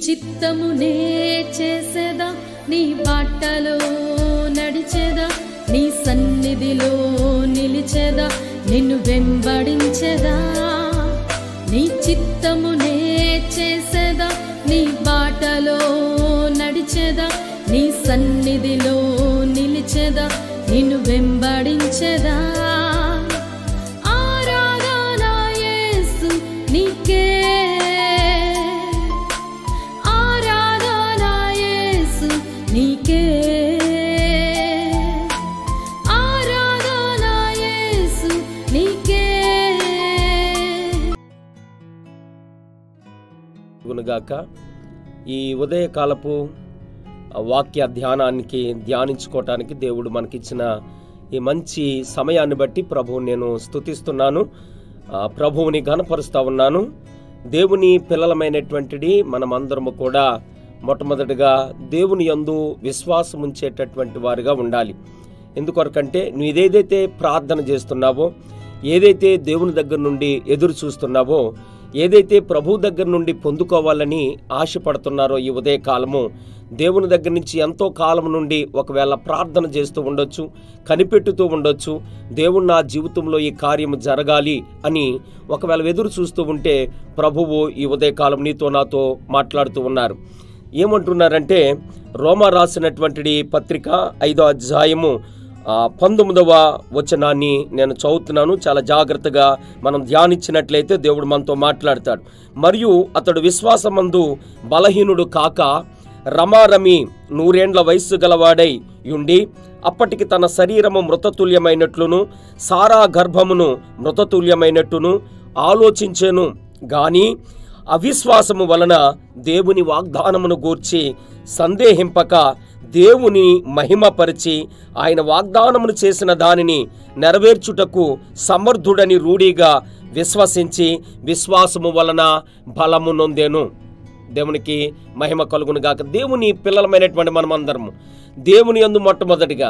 చిత్తమునే చేసేదా నీ బాటలో నడిచేదా నీ సన్నిధిలో నిలిచేదా నిన్ను వెంబడించేదా నీ చిత్తమునే చేసేదా నీ బాటలో నడిచేదా నీ సన్నిధిలో నిలిచేదా నిన్ను వెంబడించేదా ఆరాధన యేసు నీకే ఆరాధన యేసు నీకే ఆరాధన యేసు నీకే గునుగాక ఈ ఉదయకాలపు వాక్య ధ్యానానికి ధ్యానించుకోవటానికి దేవుడు మనకిచ్చిన ఈ మంచి సమయాన్ని బట్టి ప్రభువు నేను స్తుతిస్తున్నాను ఆ, ప్రభువుని ఘనపరుస్తా ఉన్నాను దేవుని పిల్లలమైనటువంటిది మనమందరము కూడా మొట్టమొదటిగా దేవుని యందు విశ్వాసం ఉంచేటటువంటి వారిగా ఉండాలి ఎందుకొరకంటే నువ్వు ఏదైతే ప్రార్థన చేస్తున్నావో ఏదైతే దేవుని దగ్గర నుండి ఎదురు చూస్తున్నావో ఏదైతే ప్రభు దగ్గర నుండి పొందుకోవాలని ఆశపడుతున్నారో ఈ ఉదయకాలము దేవుని దగ్గర నుంచి ఎంతో కాలం నుండి ఒకవేళ ప్రార్థన చేస్తూ ఉండొచ్చు కనిపెట్టుతూ ఉండొచ్చు దేవుడు నా జీవితంలో ఈ కార్యము జరగాలి అని ఒకవేళ ఎదురు చూస్తూ ఉంటే ప్రభువు ఈ ఉదయకాలం నీతో నాతో మాట్లాడుతూ ఉన్నారు ఏమంటున్నారంటే రోమా రాసినటువంటి పత్రిక ఐదో అధ్యాయము ఆ, పంతొమ్మిదవ వచనాన్ని నేను చదువుతున్నాను చాలా జాగ్రత్తగా మనం ధ్యానించినట్లయితే దేవుడు మనతో మాట్లాడతాడు మరియు అతడు విశ్వాసమందు బలహీనుడు కాక రమారమి నూరేండ్ల వయస్సు గలవాడై ఉండి అప్పటికి తన శరీరము మృతతుల్యమైనట్లును సారా గర్భమును మృతతుల్యమైనట్టును ఆలోచించెను గాని అవిశ్వాసము వలన దేవుని వాగ్దానమును గూర్చి సందేహింపక దేవుని మహిమపరిచి ఆయన వాగ్దానమును చేసిన దానిని నెరవేర్చుటకు సమర్థుడని రూఢిగా విశ్వసించి విశ్వాసము వలన బలము నొందెను దేవునికి మహిమ కలుగును గాక దేవుని పిల్లలమైనటువంటి మనమందరము దేవుని యందు మొట్టమొదటిగా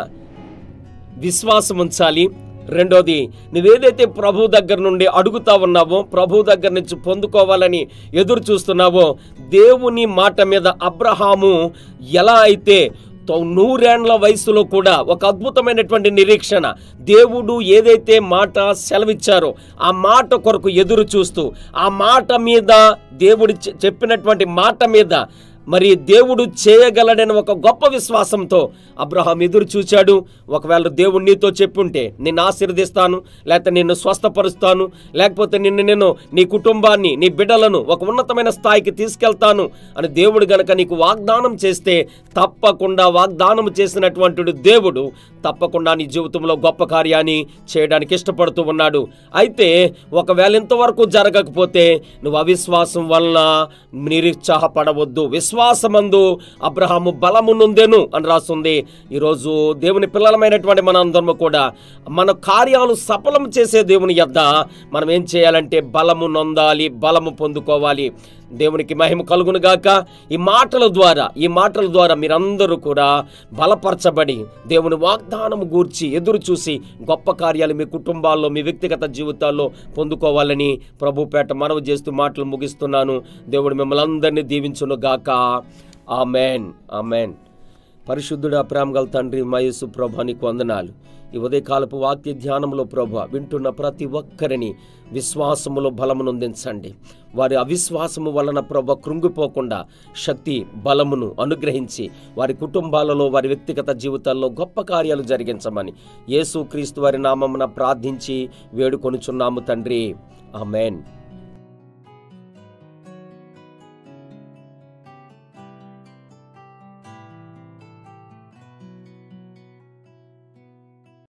విశ్వాసం ఉంచాలి రెండోది నువ్వేదైతే ప్రభు దగ్గర నుండి అడుగుతా ఉన్నావో ప్రభు దగ్గర నుంచి పొందుకోవాలని ఎదురు చూస్తున్నావో దేవుని మాట మీద అబ్రహాము ఎలా అయితే తొ- నూరేండ్ల వయసులో కూడా ఒక అద్భుతమైనటువంటి నిరీక్షణ దేవుడు ఏదైతే మాట సెలవిచ్చారో ఆ మాట కొరకు ఎదురు చూస్తూ ఆ మాట మీద దేవుడు చె- చెప్పినటువంటి మాట మీద మరి దేవుడు చేయగలడని ఒక గొప్ప విశ్వాసంతో అబ్రహాం ఎదురు చూచాడు ఒకవేళ దేవుడు నీతో చెప్పుంటే నిన్ను ఆశీర్దిస్తాను లేకపోతే నిన్ను స్వస్థపరుస్తాను లేకపోతే నిన్ను నేను నీ కుటుంబాన్ని నీ బిడ్డలను ఒక ఉన్నతమైన స్థాయికి తీసుకెళ్తాను అని దేవుడు గనక నీకు వాగ్దానం చేస్తే తప్పకుండా వాగ్దానం చేసినటువంటి దేవుడు తప్పకుండా నీ జీవితంలో గొప్ప కార్యాన్ని చేయడానికి ఇష్టపడుతూ ఉన్నాడు అయితే ఒకవేళ ఇంతవరకు జరగకపోతే నువ్వు అవిశ్వాసం వలన నిరుత్సాహపడవద్దు విశ్వాసమందు అబ్రహాము బలము నొందెను అని రాస్తుంది ఈరోజు దేవుని పిల్లలమైనటువంటి మనందరము కూడా మన కార్యాలు సఫలం చేసే దేవుని యొద్ద మనం ఏం చేయాలంటే బలము నొందాలి బలము పొందుకోవాలి దేవునికి మహిమ కలుగును గాక ఈ మాటల ద్వారా ఈ మాటల ద్వారా మీరందరూ కూడా బలపరచబడి దేవుని వాగ్దానం గూర్చి ఎదురు చూసి గొప్ప కార్యాలు మీ కుటుంబాల్లో మీ వ్యక్తిగత జీవితాల్లో పొందుకోవాలని ప్రభుపేట మనవి చేస్తూ మాటలు ముగిస్తున్నాను దేవుడు మిమ్మల్ని అందరినీ దీవించును గాక ఆమెన్ ఆమెన్ పరిశుద్ధుడా ప్రేమగల తండ్రి మయస్సు ప్రభా నీకు వందనాలు ఈ ఉదయకాలపు వాక్య ధ్యానంలో ప్రభ వింటున్న ప్రతి ఒక్కరిని విశ్వాసములో బలమునొందించండి వారి అవిశ్వాసము వలన ప్రభ కృంగిపోకుండా శక్తి బలమును అనుగ్రహించి వారి కుటుంబాలలో వారి వ్యక్తిగత జీవితాల్లో గొప్ప కార్యాలు జరిగించమని యేసు క్రీస్తు వారి నామమున ప్రార్థించి వేడుకొనుచున్నాము తండ్రి ఆమెన్